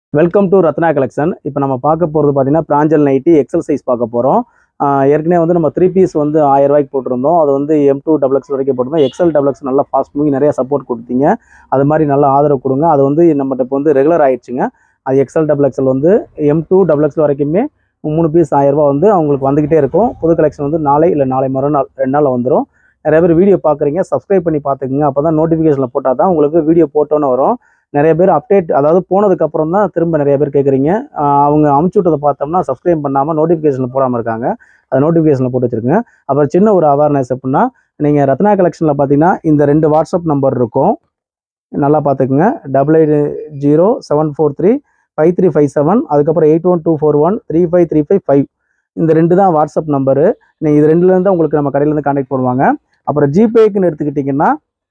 Welcome to Ratna collection இப்போ நம்ம பார்க்க போகிறது பார்த்தீங்கன்னா பிராஞ்சல் நைட்டி எக்ஸல் சைஸ் பார்க்க போகிறோம் ஏற்கனவே வந்து நம்ம த்ரீ பீஸ் வந்து ஆயிரம் ரூபாய்க்கு போட்டிருந்தோம் அது வந்து எம் டூ டபுள் எக்ஸ் வரைக்கும் போட்டிருந்தோம் எக்ஸல் டபுள் எக்ஸ் நல்லா ஃபாஸ்ட் மூவி நிறைய சப்போர்ட் கொடுத்தீங்க அது மாதிரி நல்லா ஆதரவு கொடுங்க அது வந்து நம்மகிட்ட இப்போ வந்து ரெகுலர் ஆயிடுச்சுங்க அது எக்ஸல் டபுள் எக்ஸல் வந்து எம் டூ டபுள் எக்ஸ் வரைக்குமே மூணு பீஸ் ஆயிரம் ரூபாய் வந்து அவங்களுக்கு வந்துக்கிட்டே இருக்கும் புது கலெக்ஷன் வந்து நாளை இல்லை நாளை மறுநாள் ரெண்டு நாளில் வந்துடும் நிறைய பேர் வீடியோ பார்க்குறீங்க சப்ஸ்கிரைப் பண்ணி பார்த்துக்குங்க அப்போ தான் நோட்டிஃபிகேஷனில் போட்டால் தான் உங்களுக்கு வீடியோ போட்டோன்னு வரும் நிறைய பேர் அப்டேட் அதாவது போனதுக்கு அப்புறம் தான் திரும்ப நிறைய பேர் கேட்குறீங்க அவங்க அமுச்சு விட்டதை பார்த்தோம்னா சப்ஸ்கிரைப் பண்ணாமல் நோட்டிஃபிகேஷனில் போடாமல் இருக்காங்க அது நோட்டிஃபிகேஷனில் போட்டு வச்சுருங்க அப்புறம் சின்ன ஒரு அவேர்னஸ் எப்படின்னா நீங்கள் ரத்னா கலெக்ஷனில் பார்த்தீங்கன்னா இந்த ரெண்டு வாட்ஸ்அப் நம்பர் இருக்கும் நல்லா பார்த்துக்குங்க double eight zero seven four three five three five seven அதுக்கப்புறம் eight one two four one three five three five five இந்த ரெண்டு தான் வாட்ஸ்அப் நம்பரு நீங்கள் இது ரெண்டுலேருந்து உங்களுக்கு நம்ம கடையிலேருந்து கான்டாக்ட் பண்ணுவாங்க அப்புறம் ஜிபேக்குன்னு எடுத்துக்கிட்டிங்கன்னா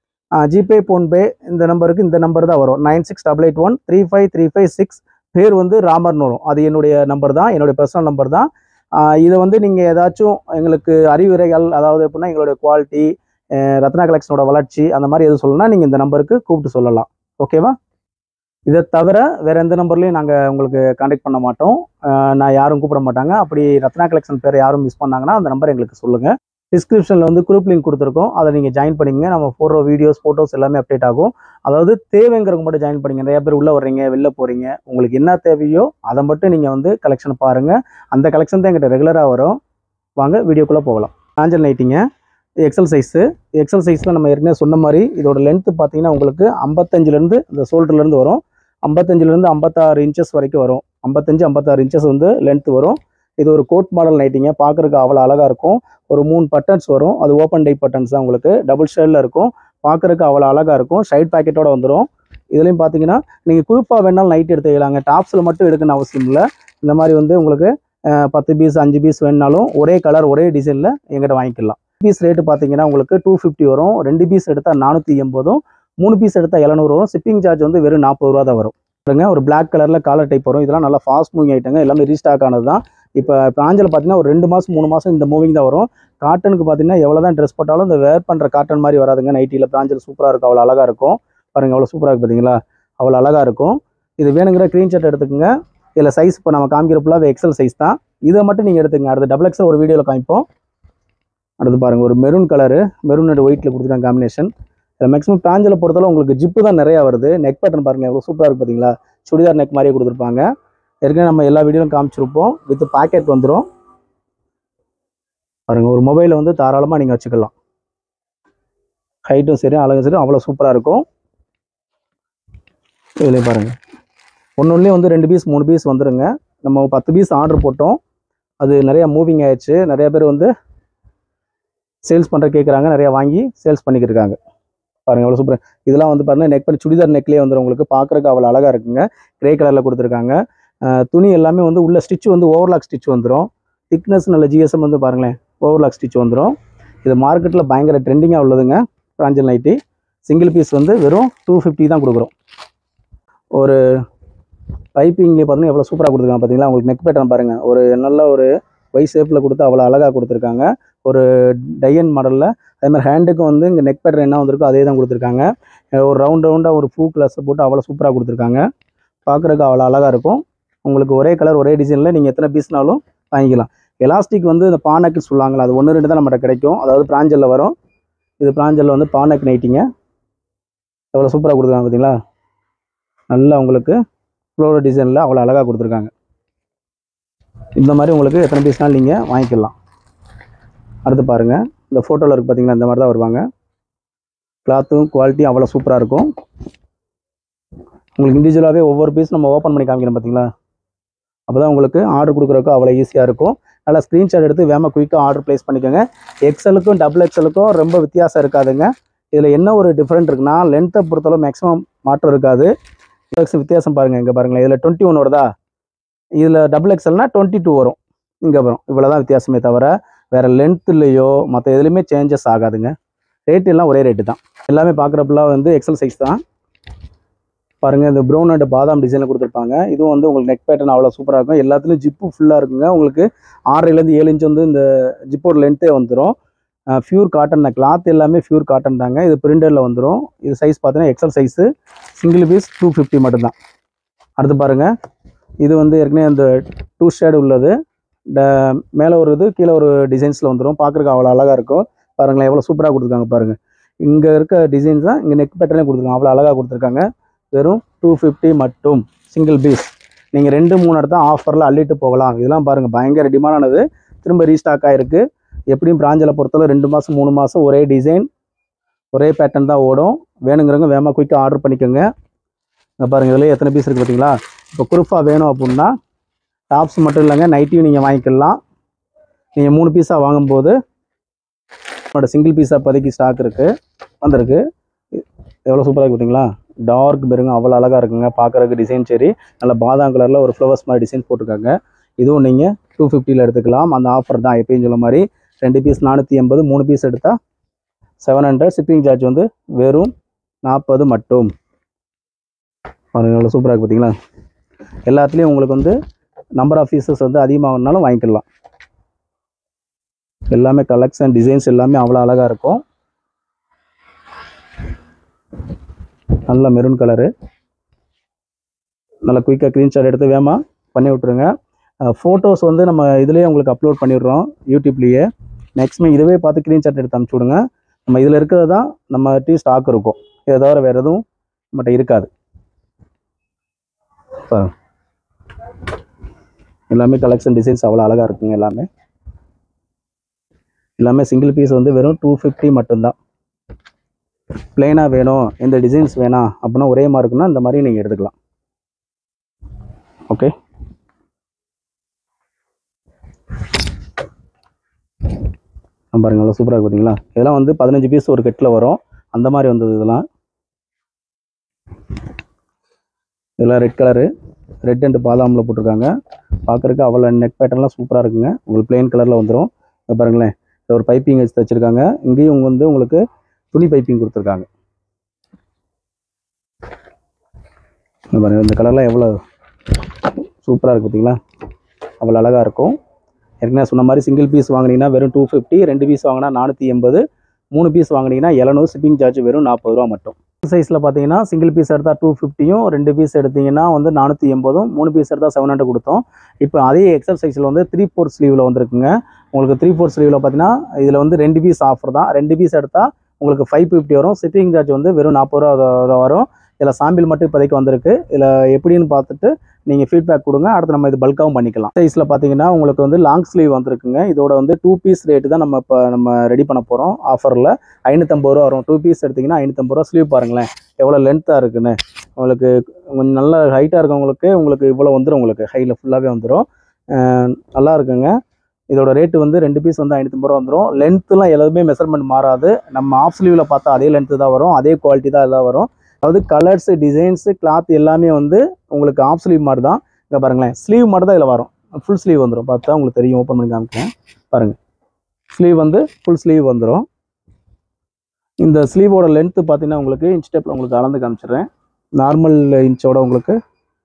ஜிபே ஃபோன்பே இந்த நம்பருக்கு இந்த நம்பர் தான் வரும் nine six double eight one three five three five six பேர் வந்து ராமர்னு வரும் அது என்னுடைய நம்பர் தான் என்னுடைய பர்சனல் நம்பர் தான் ஆஹ் இதை வந்து நீங்கள் ஏதாச்சும் எங்களுக்கு அறிவுரைகள் அதாவது எப்படின்னா எங்களுடைய குவாலிட்டி ரத்னா கலெக்ஷனோட வளர்ச்சி அந்த மாதிரி எதுவும் சொல்லணும்னா நீங்கள் இந்த நம்பருக்கு கூப்பிட்டு சொல்லலாம் ஓகேவா இதை தவிர வேறு எந்த நம்பர்லையும் நாங்கள் உங்களுக்கு காண்டாக்ட் பண்ண மாட்டோம் ஆஹ் நான் யாரும் கூப்பிட மாட்டாங்க அப்படி ரத்னா கலெக்ஷன் பேர் யாரும் மிஸ் பண்ணாங்கன்னா அந்த நம்பர் எங்களுக்கு சொல்லுங்கள் டிஸ்கிரிப்ஷனில் வந்து குரூப் லிங்க் கொடுத்துருக்கோம் அதை நீங்கள் ஜாயின் பண்ணிங்க நம்ம ஃபோட்டோ வீடியோஸ் ஃபோட்டோஸ் எல்லாமே அப்டேட் ஆகும் அதாவது தேவைங்கிறவங்க மட்டும் ஜாயின் பண்ணிங்க நிறைய பேர் உள்ளே வர்றீங்க வெளில போகிறீங்க உங்களுக்கு என்ன தேவையோ அதை மட்டும் நீங்கள் வந்து கலெக்ஷன் பாருங்கள் அந்த கலெக்ஷன் தான் எங்கிட்ட ரெகுலராக வரும் வாங்க வீடியோக்குள்ளே போகலாம் ஆஞ்சல் நைட்டிங்க எக்ஸல் சைஸு எக்ஸல் சைஸில் நம்ம ஏற்கனவே சொன்ன மாதிரி இதோட லென்த்து பார்த்தீங்கன்னா உங்களுக்கு ஐம்பத்தஞ்சிலேருந்து இந்த ஷோல்டர்லேருந்து வரும் ஐம்பத்தஞ்சிலேருந்து ஐம்பத்தாறு இன்ச்சஸ் வரைக்கும் வரும் ஐம்பத்தஞ்சு ஐம்பத்தாறு இன்ச்சஸ் வந்து லென்த் வரும் இது ஒரு கோட் மாடல் நைட்டிங்க பார்க்குறதுக்கு அவ்வளோ அழகாக இருக்கும் ஒரு மூணு பட்டன்ஸ் வரும் அது ஓப்பன் டைப் பட்டன்ஸ் தான் உங்களுக்கு டபுள் ஷேடில் இருக்கும் பார்க்குறதுக்கு அவ்வளோ அழகாக இருக்கும் சைட் பாக்கெட்டோட வந்துடும் இதுலேயும் பார்த்தீங்கன்னா நீங்கள் குரூப்பாக வேணாலும் நைட் எடுத்துக்கலாங்க டாப்ஸில் மட்டும் எடுக்கணும்னு அவசியம் இல்லை இந்த மாதிரி வந்து உங்களுக்கு அஹ், பத்து பீஸ் அஞ்சு பீஸ் வேணுனாலும் ஒரே கலர் ஒரே டிசைனில் எங்கிட்ட வாங்கிக்கலாம் பீஸ் ரேட்டு பார்த்தீங்கன்னா உங்களுக்கு டூ ஃபிஃப்டி வரும் ரெண்டு பீஸ் எடுத்தால் நானூற்றி எண்பதும் மூணு பீஸ் எடுத்தால் எழுநூறு வரும் ஷிப்பிங் சார்ஜ் வந்து வெறும் நாற்பது ரூபா தான் வரும் பாருங்க ஒரு Black கலரில் காலர் டைப் வரும் இதெல்லாம் நல்லா ஃபாஸ்ட் மூவிங் ஐட்டங்க எல்லாமே ரீஸ்டாக் ஆனது தான் இப்போ பிராஞ்சில் பார்த்தீங்கன்னா ஒரு ரெண்டு மாதம் மூணு மாதம் இந்த மூவிங் தான் வரும் காட்டனுக்கு பார்த்தீங்கன்னா எவ்வளோ தான் ட்ரெஸ் போட்டாலும் இந்த வேர் பண்ணுற காட்டன் மாதிரி வராதுங்க நைட்டியில் பிராஞ்சில் சூப்பராக இருக்கும் அவ்வளோ அழகாக இருக்கும் பாருங்க அவ்வளோ சூப்பராக இருக்கு பார்த்தீங்களா அவ்வளோ அழகாக இருக்கும் இது வேணுங்கிற க்ரீன்ஷாட் எடுத்துக்கோங்க இதில் சைஸ் இப்போ நம்ம காமிக்கிற ஃபுல்லாக எக்ஸல் சைஸ் தான் இதை மட்டும் நீங்கள் எடுத்துங்க அடுத்து டபுள் எக்ஸல் ஒரு வீடியோவில் காமிப்போம் அடுத்து பாருங்க ஒரு மெரூன் கலரு மெரூன் அண்ட் ஒயிட்டில் கொடுத்துருக்காங்க காம்பினேஷன் இதில் மேக்ஸிமம் பிராஞ்சில் பொறுத்தளவு உங்களுக்கு ஜிப்பு தான் நிறையா வருது நெக் பேட்டர்ன் பாருங்க எவ்வளோ சூப்பராக இருக்கு பார்த்தீங்களா சுடிதார் நெக் மாதிரியே கொடுத்துருப்பாங்க ஏற்கனவே நம்ம எல்லா வீடியோவும் காமிச்சிருப்போம் வித் பாக்கெட் வந்துடும் பாருங்க ஒரு மொபைலை வந்து தாராளமாக நீங்கள் வச்சுக்கலாம் ஹைட்டும் சரி அழகும் சரி அவ்வளோ சூப்பராக இருக்கும் இதுலேயே பாருங்க ஒன்று வந்து ரெண்டு பீஸ் மூணு பீஸ் வந்துருங்க நம்ம பத்து பீஸ் ஆர்டர் போட்டோம் அது நிறையா மூவிங் ஆயிடுச்சு நிறைய பேர் வந்து சேல்ஸ் பண்ணுற கேட்குறாங்க நிறையா வாங்கி சேல்ஸ் பண்ணிக்கிட்டு இருக்காங்க பாருங்க எவ்வளோ சூப்பர் இதெல்லாம் வந்து பாருங்க நெக் பண்ணி சுடிதார் நெக்லேயே வந்துடும் உங்களுக்கு பார்க்குறக்கு அவ்வளோ அழகாக இருக்குங்க கிரே கலரில் கொடுத்துருக்காங்க அஹ் துணி எல்லாமே வந்து உள்ள ஸ்டிச் வந்து ஓவர்லாக் ஸ்டிச் வந்துடும் திக்னஸ் நல்ல ஜிஎஸ்எம் வந்து பாருங்களேன் ஓவர்லாக் ஸ்டிச் வந்துடும் இது மார்க்கெட்டில் பயங்கர ட்ரெண்டிங்காக உள்ளதுங்க பிராஞ்சல் நைட்டி சிங்கிள் பீஸ் வந்து வெறும் டூ ஃபிஃப்டி தான் கொடுக்குறோம் ஒரு பைப்பிங்லேயே பார்த்தீங்கன்னா எவ்வளோ சூப்பராக கொடுத்துருக்காங்க பார்த்தீங்களா உங்களுக்கு நெக் பேட்டர்ன் பாருங்கள் ஒரு நல்ல ஒரு ஒய் ஷேப்பில் கொடுத்து அவ்வளோ அழகாக கொடுத்துருக்காங்க ஒரு டையன் மாடலில் அதே மாதிரி ஹேண்டுக்கும் வந்து இங்கே நெக் பேட்டர் என்ன வந்திருக்கோ அதே தான் கொடுத்துருக்காங்க அஹ் ஒரு ரவுண்ட் ரவுண்டாக ஒரு பூ கிளாஸை போட்டு அவ்வளோ சூப்பராக கொடுத்துருக்காங்க பார்க்குறதுக்கு அவ்வளோ அழகாக இருக்கும் உங்களுக்கு ஒரே கலர் ஒரே டிசைனில் நீங்கள் எத்தனை பீஸ்னாலும் வாங்கிக்கலாம் எலாஸ்டிக் வந்து இந்த பானக்கு சொல்லுவாங்களா அது ஒன்று ரெண்டு தான் நம்மகிட்ட கிடைக்கும் அதாவது பிராஞ்சலில் வரும் இது பிராஞ்சலில் வந்து பானக் நைட்டிங்க எவ்வளோ சூப்பராக கொடுத்துருக்காங்க பார்த்தீங்களா நல்லா உங்களுக்கு ஃப்ளோர் டிசைனில் அவ்வளோ அழகாக கொடுத்துருக்காங்க இந்த மாதிரி உங்களுக்கு எத்தனை பீஸ்னாலும் நீங்கள் வாங்கிக்கலாம் அடுத்து பாருங்கள் இந்த ஃபோட்டோவில் இருக்குது பார்த்தீங்களா இந்த மாதிரி தான் வருவாங்க கிளாத்தும் குவாலிட்டியும் அவ்வளோ சூப்பராக இருக்கும் உங்களுக்கு இண்டிவிஜுவலாகவே ஒவ்வொரு பீஸ் நம்ம ஓப்பன் பண்ணி காமிக்கிறோம் பார்த்தீங்களா அப்போ தான் உங்களுக்கு ஆர்டர் கொடுக்குறதுக்கு அவ்வளோ ஈஸியாக இருக்கும் நல்லா ஸ்க்ரீன்ஷாட் எடுத்து வேகமாக குயிக்காக ஆர்டர் ப்ளேஸ் பண்ணிக்கோங்க எக்ஸலுக்கும் டபுள் எக்ஸலுக்கும் ரொம்ப வித்தியாசம் இருக்காதுங்க இதில் என்ன ஒரு டிஃப்ரெண்ட் இருக்குன்னா லென்த்தை பொறுத்தளவு மேக்ஸிமம் மாற்றம் இருக்காது எக்ஸ் வித்தியாசம் பாருங்கள் இங்கே பாருங்களேன் இதில் டுவெண்ட்டி ஒன் வருதா இதில் டபுள் எக்ஸல்னா டுவெண்ட்டி டூ வரும் இங்கே வரும் இவ்வளோ தான் வித்தியாசமே தவிர வேறு லென்த்துலேயோ மற்ற எதுலேயுமே சேஞ்சஸ் ஆகாதுங்க ரேட் எல்லாம் ஒரே ரேட்டு தான் எல்லாமே பார்க்குறப்பெல்லாம் வந்து எக்ஸல் சைஸ் தான் பாருங்கள் இந்த ப்ரௌன் அண்ட் பாதாம் டிசைனில் கொடுத்துருப்பாங்க இதுவும் வந்து உங்களுக்கு நெக் பேட்டர்ன் அவ்வளோ சூப்பராக இருக்கும் எல்லாத்துலேயும் ஜிப்பு ஃபுல்லாக இருக்குங்க உங்களுக்கு ஆறரைலேருந்து ஏழு இன்ச் வந்து இந்த ஜிப்போட லென்த்தே வந்துடும் ஃபியூர் காட்டன் கிளாத் எல்லாமே ஃபியூர் காட்டன் தாங்க இது பிரிண்டரில் வந்துடும் இது சைஸ் பார்த்தீங்கன்னா XL size single piece two fifty மட்டும்தான் அடுத்து பாருங்கள் இது வந்து ஏற்கனவே அந்த டூ ஷேடு உள்ளது மேலே ஒரு இது கீழே ஒரு டிசைன்ஸில் வந்துடும் பார்க்குறக்கு அவ்வளோ அழகாக இருக்கும் பாருங்களேன் எவ்வளோ சூப்பராக கொடுத்துருக்காங்க பாருங்கள் இங்கே இருக்க டிசைன்ஸ் தான் இங்கே நெக் பேட்டர்னே கொடுத்துருக்காங்க அவ்வளோ அழகாக கொடுத்துருக்காங்க வெறும் டூ ஃபிஃப்டி மட்டும் சிங்கிள் பீஸ் நீங்கள் ரெண்டு மூணு இடத்த ஆஃபரில் அள்ளிட்டு போகலாம் இதெல்லாம் பாருங்கள் பயங்கர டிமாண்டானது திரும்ப ரீஸ்டாக் ஆகிருக்கு எப்படியும் பிராஞ்சில் பொறுத்தவரை ரெண்டு மாதம் மூணு மாதம் ஒரே டிசைன் ஒரே பேட்டர்ன் தான் ஓடும் வேணுங்கிறவங்க வேகமாக குயிக்காக ஆர்டர் பண்ணிக்கோங்க இங்கே பாருங்கள் இதில் எத்தனை பீஸ் இருக்குது பார்த்தீங்களா இப்போ குருஃபா வேணும் அப்படின்னா டாப்ஸ் மட்டும் இல்லைங்க நைட்டியும் நீங்கள் வாங்கிக்கலாம் நீங்கள் மூணு பீஸாக வாங்கும்போது என்னோட சிங்கிள் பீஸாக இப்போதைக்கு ஸ்டாக் இருக்குது வந்திருக்கு எவ்வளோ சூப்பராக இருக்கு பார்த்தீங்களா டார்க் பெருங்க அவ்வளோ அழகாக இருக்குங்க பார்க்குறதுக்கு டிசைன் சரி நல்ல பாதாம் கலரில் ஒரு ஃப்ளவர்ஸ் மாதிரி டிசைன் போட்டிருக்காங்க இதுவும் நீங்கள் டூ ஃபிஃப்டியில் எடுத்துக்கலாம் அந்த ஆஃபர் தான் எப்பயும் சொல்ல மாதிரி ரெண்டு பீஸ் நானூற்றி எண்பது மூணு பீஸ் எடுத்தால் செவன் ஹண்ட்ரட் ஷிப்பிங் சார்ஜ் வந்து வெறும் நாற்பது மட்டும் பாருங்க எவ்வளோ சூப்பராக இருக்கு பார்த்தீங்களா எல்லாத்துலேயும் உங்களுக்கு வந்து நம்பர் ஆஃப் பீசஸ் வந்து அதிகமாகனாலும் வாங்கிக்கலாம் எல்லாமே கலெக்ஷன் டிசைன்ஸ் எல்லாமே அவ்வளோ அழகாக இருக்கும் நல்ல மெரூன் கலரு நல்லா குயிக்காக க்ரீன்ஷாட் எடுத்து வேமா பண்ணி விட்ருங்க ஃபோட்டோஸ் வந்து நம்ம இதுலேயே உங்களுக்கு அப்லோட் பண்ணிடுறோம் யூடியூப்லேயே மேக்ஸிமம் இதுவே பார்த்து க்ரீன்ஷாட் எடுத்து அனுப்பிச்சி விடுங்க நம்ம இதில் இருக்கிறது தான் நம்ம டீ ஸ்டாக் இருக்கும் இதை தவிர வேறு எதுவும் நம்மகிட்ட இருக்காது பாருங்க. எல்லாமே கலெக்ஷன் டிசைன்ஸ் அவ்வளோ அழகாக இருக்குங்க எல்லாமே எல்லாமே சிங்கிள் பீஸ் வந்து வெறும் டூ ஃபிஃப்டி மட்டும்தான் பிளெயினாக வேணும் இந்த டிசைன்ஸ் வேணாம் அப்படின்னா ஒரே மாதிரி இருக்குன்னா இந்த மாதிரி நீங்கள் எடுத்துக்கலாம் ஓகே பாருங்க எவ்வளோ சூப்பராக இருக்கு பார்த்தீங்களா இதெல்லாம் வந்து பதினஞ்சு பீஸ் ஒரு கெட்டில் வரும் அந்த மாதிரி வந்தது இதெல்லாம் இதெல்லாம் ரெட் கலரு ரெட் அண்ட் பாதாமில் போட்டிருக்காங்க பார்க்குறக்கு அவ்வளோ நெக் பேட்டர்ன்லாம் சூப்பராக இருக்குங்க உங்களுக்கு பிளெயின் கலரில் வந்துடும் இங்க பாருங்களேன் இது ஒரு பைப்பிங் வச்சு தச்சிருக்காங்க இங்கேயும் வந்து உங்களுக்கு துணி பைப்பிங் கொடுத்துருக்காங்க இங்க பாருங்க இந்த கலர்லாம் எவ்வளோ சூப்பராக இருக்குது பார்த்தீங்களா அவ்வளோ அழகாக இருக்கும் ஏற்கனவே சொன்ன மாதிரி சிங்கிள் பீஸ் வாங்குனீங்கன்னா வெறும் டூ ஃபிஃப்டி ரெண்டு பீஸ் வாங்கினா நானூற்றி எண்பது மூணு பீஸ் வாங்குனீங்கன்னா எழுநூறு ஷிப்பிங் சார்ஜ் வெறும் நாற்பது ரூபா மட்டும் சைஸில் பார்த்தீங்கன்னா சிங்கிள் பீஸ் எடுத்தால் டூ ஃபிஃப்டியும் ரெண்டு பீஸ் எடுத்தீங்கன்னா வந்து நானூற்றி எண்பதும் மூணு பீஸ் எடுத்தால் செவன் ஹண்ட்ரட் கொடுத்தோம் இப்போ அதே எக்ஸல் சைஸில் வந்து த்ரீ ஃபோர் ஸ்லீவில் வந்துருக்குங்க உங்களுக்கு த்ரீ ஃபோர் ஸ்லீவில் பார்த்தீங்கன்னா இதில் வந்து ரெண்டு பீஸ் ஆஃபர் தான் ரெண்டு பீஸ் எடுத்தால் உங்களுக்கு ஃபைவ் ஃபிஃப்டி வரும் ஷிப்பிங் சார்ஜ் வந்து வெறும் நாற்பது ரூபா வ- வரும் இதில் சாம்பிள் மட்டும் இப்போதைக்கு வந்திருக்கு இதில் எப்படின்னு பார்த்துட்டு நீங்கள் ஃபீட்பேக் கொடுங்க அடுத்து நம்ம இது பல்காகவும் பண்ணிக்கலாம் சைஸில் பார்த்தீங்கன்னா உங்களுக்கு வந்து லாங் ஸ்லீவ் வந்திருக்குங்க இதோட வந்து டூ பீஸ் ரேட்டு தான் நம்ம இப்போ நம்ம ரெடி பண்ண போகிறோம் ஆஃபரில் ஐநூற்றம்பது ரூபா வரும் டூ பீஸ் எடுத்திங்கன்னா ஐநூற்றம்பது ரூபா ஸ்லீவ் பாருங்களேன் எவ்வளோ லென்த்தாக இருக்குன்னு உங்களுக்கு கொஞ்சம் நல்ல ஹைட்டாக இருக்கவங்களுக்கு உங்களுக்கு இவ்வளோ வந்துடும் உங்களுக்கு ஹையில் ஃபுல்லாகவே வந்துடும் நல்லா இருக்குங்க இதோட ரேட்டு வந்து ரெண்டு பீஸ் வந்து ஐநூற்றம்பது ரூபா வந்துடும் லென்த்துலாம் எல்லாமே மெஷர்மெண்ட் மாறாது நம்ம ஆஃப் ஸ்லீவில் பார்த்தா அதே லென்த்து தான் வரும் அதே குவாலிட்டி தான் எல்லாம் வரும் அதாவது கலர்ஸு டிசைன்ஸு கிளாத் எல்லாமே வந்து உங்களுக்கு ஆஃப் ஸ்லீவ் மாதிரி தான் இங்கே பாருங்களேன் ஸ்லீவ் மட்டும் தான் இதில் வரும் ஃபுல் ஸ்லீவ் வந்துடும் பார்த்தா உங்களுக்கு தெரியும் ஓப்பன் பண்ணி காமிக்கிறேன் பாருங்கள் ஸ்லீவ் வந்து ஃபுல் ஸ்லீவ் வந்துடும் இந்த ஸ்லீவோட லென்த்து பார்த்தீங்கன்னா உங்களுக்கு இன்ச் டேப்பில் உங்களுக்கு அளந்து காமிச்சிடுறேன் நார்மல் இன்ச்சோட உங்களுக்கு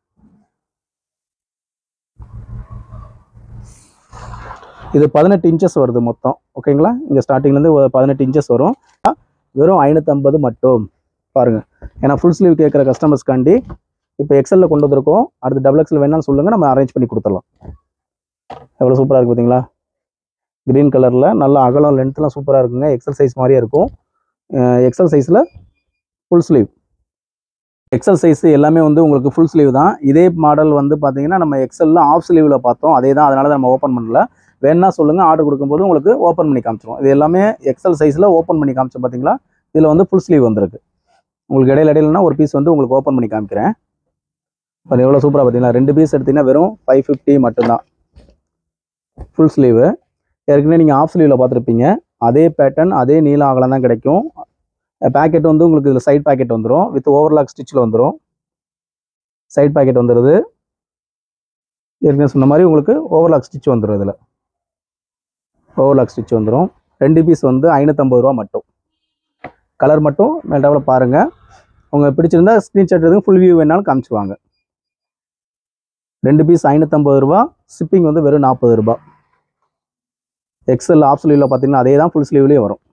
இது பதினெட்டு இன்ச்சஸ் வருது மொத்தம் ஓகேங்களா இங்கே ஸ்டார்டிங்லேருந்து பதினெட்டு இன்ச்சஸ் வரும் வெறும் ஐநூற்றம்பது மட்டும் பாருங்கள் ஏன்னா ஃபுல் ஸ்லீவ் கேட்குற கஸ்டமர்ஸ்க்காண்டி இப்போ எக்ஸலில் கொண்டு வந்திருக்கோம் அடுத்து டபுள் எக்ஸல் வேணாலும் சொல்லுங்கள் நம்ம அரேஞ்ச் பண்ணி கொடுத்துடலாம் எவ்வளோ சூப்பராக இருக்குது பார்த்தீங்களா க்ரீன் கலரில் நல்ல அகலம் லென்த்லாம் சூப்பராக இருக்குங்க எக்ஸல் சைஸ் மாதிரியே இருக்கும் எக்ஸல் சைஸில் ஃபுல் ஸ்லீவ் எக்ஸல் சைஸ் எல்லாமே வந்து உங்களுக்கு ஃபுல் ஸ்லீவ் தான் இதே மாடல் வந்து பார்த்தீங்கன்னா நம்ம எக்ஸலில் ஆஃப் ஸ்லீவில் பார்த்தோம் அதே தான் அதனால தான் நம்ம ஓப்பன் பண்ணல வேணா சொல்லுங்கள் ஆர்டர் கொடுக்கும்போது உங்களுக்கு ஓப்பன் பண்ணி காமிச்சிரும் இது எல்லாமே எக்ஸல் சைஸில் ஓப்பன் பண்ணி காமிச்சோம் பார்த்தீங்களா இதில் வந்து ஃபுல் ஸ்லீவ் வந்திருக்கு உங்களுக்கு இடையில இடையிலனா ஒரு பீஸ் வந்து உங்களுக்கு ஓப்பன் பண்ணி காமிக்கிறேன் அது எவ்வளோ சூப்பராக பார்த்தீங்களா ரெண்டு பீஸ் எடுத்தீங்கன்னா வெறும் ஃபைவ் ஃபிஃப்டி மட்டும்தான் ஃபுல் ஸ்லீவு ஏற்கனவே நீங்கள் ஆஃப் ஸ்லீவில் பார்த்துருப்பீங்க அதே பேட்டர்ன் அதே நீளம் அகலம் தான் கிடைக்கும் பேக்கெட் வந்து உங்களுக்கு இதில் சைட் பேக்கெட் வந்துடும் வித் ஓவர்லாக் ஸ்டிச்சில் வந்துடும் சைட் பேக்கெட் வந்துடுது ஏற்கனவே சொன்ன மாதிரி உங்களுக்கு ஓவர்லாக் ஸ்டிச் வந்துடும் இதில் ஓவர்லாக் ஸ்டிச் வந்துடும் ரெண்டு பீஸ் வந்து ஐநூற்றம்பது ரூபா மட்டும் கலர் மட்டும் மேல்டாவில் பாருங்கள் உங்களுக்கு பிடிச்சிருந்தா ஸ்க்ரீன்ஷாட் எடுத்து ஃபுல் வியூ வேணாலும் காமிச்சிருவாங்க ரெண்டு பீஸ் ஐநூற்றம்பது ரூபா ஷிப்பிங் வந்து வெறும் நாற்பது ரூபா எக்ஸல் ஆஃப் ஸ்லீவில் பார்த்தீங்கன்னா அதே தான் ஃபுல் ஸ்லீவ்லேயும் வரும்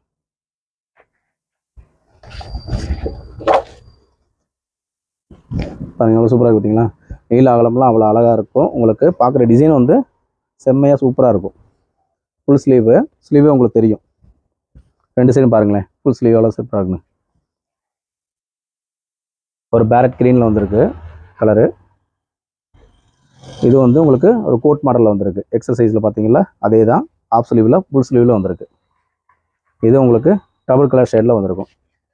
பாருங்க எவ்வளோ சூப்பராக பார்த்தீங்களா நீல அகலம்லாம் அவ்வளோ அழகாக இருக்கும் உங்களுக்கு பார்க்குற டிசைன் வந்து செம்மையாக சூப்பராக இருக்கும் ஃபுல் ஸ்லீவு ஸ்லீவே உங்களுக்கு தெரியும் ரெண்டு சைடும் பாருங்களேன் ஃபுல் ஸ்லீவ் எவ்வளோ சூப்பராக இருக்குன்னு ஒரு பேரட் க்ரீனில் வந்திருக்கு கலரு இது வந்து உங்களுக்கு ஒரு கோட் மாடலில் வந்திருக்கு எக்ஸசைஸில் பார்த்தீங்களா அதே தான் ஆஃப் ஸ்லீவில் ஃபுல் ஸ்லீவில் வந்திருக்கு இது உங்களுக்கு டபுள் கலர் ஷேடில் வந்திருக்கும்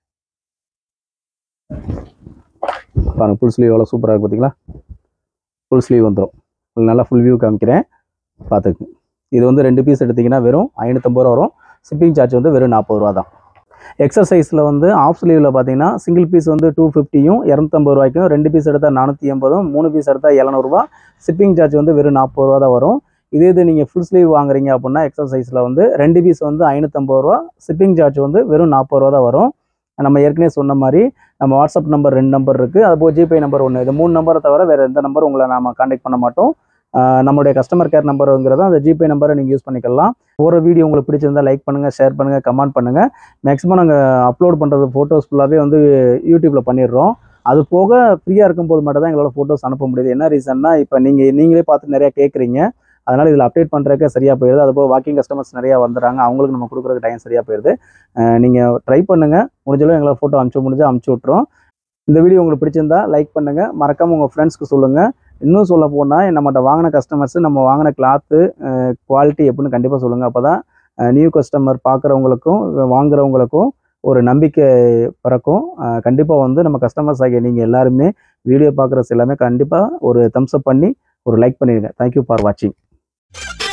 பாருங்க ஃபுல் ஸ்லீவ் எவ்வளோ சூப்பராக இருக்கு பார்த்தீங்களா ஃபுல் ஸ்லீவ் வந்துடும் நல்லா ஃபுல் வியூ காமிக்கிறேன் பார்த்துக்கு இது வந்து ரெண்டு பீஸ் எடுத்தீங்கன்னா வெறும் ஐநூற்றம்பது ரூபா வரும் ஷிப்பிங் சார்ஜ் வந்து வெறும் நாற்பது ரூபா தான் எக்ஸசைஸில் வந்து ஆஃப் ஸ்லீவில் பார்த்தீங்கன்னா சிங்கிள் பீஸ் வந்து டூ ஃபிஃப்டியும் இரநூத்தம்பது ரூபாய்க்கும் ரெண்டு பீஸ் எடுத்தால் நானூற்றி எண்பதும் மூணு பீஸ் எடுத்தால் எழுநூறுபா ஷிப்பிங் சார்ஜ் வந்து வெறும் நாற்பது ரூபா தான் வரும் இதே இது நீங்கள் ஃபுல் ஸ்லீவ் வாங்குறீங்க அப்படின்னா எக்ஸசைஸில் வந்து ரெண்டு பீஸ் வந்து ஐநூற்றம்பது ரூபா ஷிப்பிங் சார்ஜ் வந்து வெறும் நாற்பது ரூபா தான் வரும் நம்ம ஏற்கனவே சொன்ன மாதிரி நம்ம வாட்ஸ்அப் நம்பர் ரெண்டு நம்பர் இருக்குது அது போக ஜிபே நம்பர் ஒன்று இது மூணு நம்பரை தவிர வேறு எந்த நம்பர் உங்களை நாம காண்டாக்ட் பண்ண மாட்டோம் ஆஹ் நம்மளுடைய கஸ்டமர் கேர் நம்பருங்கிறத அந்த ஜிபே நம்பரை நீங்கள் யூஸ் பண்ணிக்கலாம் ஒரு வீடியோ உங்களுக்கு பிடிச்சிருந்தா லைக் பண்ணுங்கள் ஷேர் பண்ணுங்கள் கமெண்ட் பண்ணுங்கள் மேக்ஸிமம் நாங்கள் அப்லோட் பண்ணுறது ஃபோட்டோஸ் ஃபுல்லாகவே வந்து யூடியூப்பில் பண்ணிடுறோம் அது போக ஃப்ரீயாக இருக்கும்போது மட்டும் தான் எங்களோட ஃபோட்டோஸ் அனுப்ப முடியுது என்ன ரீசன்னா இப்போ நீங்கள் நீங்களே பார்த்து நிறையா கேட்குறீங்க அதனால் இதில் அப்டேட் பண்ணுறதுக்கு சரியாக போயிடுது அது போக வாக்கிங் கஸ்டமர்ஸ் நிறையா வந்துடுறாங்க அவங்களுக்கு நம்ம கொடுக்குறதுக்கு டைம் சரியாக போயிடுது நீங்கள் ட்ரை பண்ணுங்கள் முடிஞ்சளவு எங்களை ஃபோட்டோ அனுப்பிச்சு முடிஞ்சு அனுப்பிச்சி விட்றோம் இந்த வீடியோ உங்களுக்கு பிடிச்சிருந்தா லைக் பண்ணுங்கள் மறக்காமல் உங்கள் ஃப்ரெண்ட்ஸ்க்கு சொல்லுங்கள் இன்னும் சொல்ல போனால் நம்மகிட்ட வாங்கின கஸ்டமர்ஸ் நம்ம வாங்கின கிளாத்து குவாலிட்டி எப்படின்னு கண்டிப்பாக சொல்லுங்கள் அப்போ தான் நியூ கஸ்டமர் பார்க்குறவங்களுக்கும் வாங்குறவங்களுக்கும் ஒரு நம்பிக்கை பிறக்கும் கண்டிப்பாக வந்து நம்ம கஸ்டமர்ஸ் ஆகிய நீங்கள் எல்லாருமே வீடியோ பார்க்குறது எல்லாமே கண்டிப்பாக ஒரு தம்ஸ் அப் பண்ணி ஒரு லைக் பண்ணிடுங்க தேங்க்யூ ஃபார் வாட்சிங்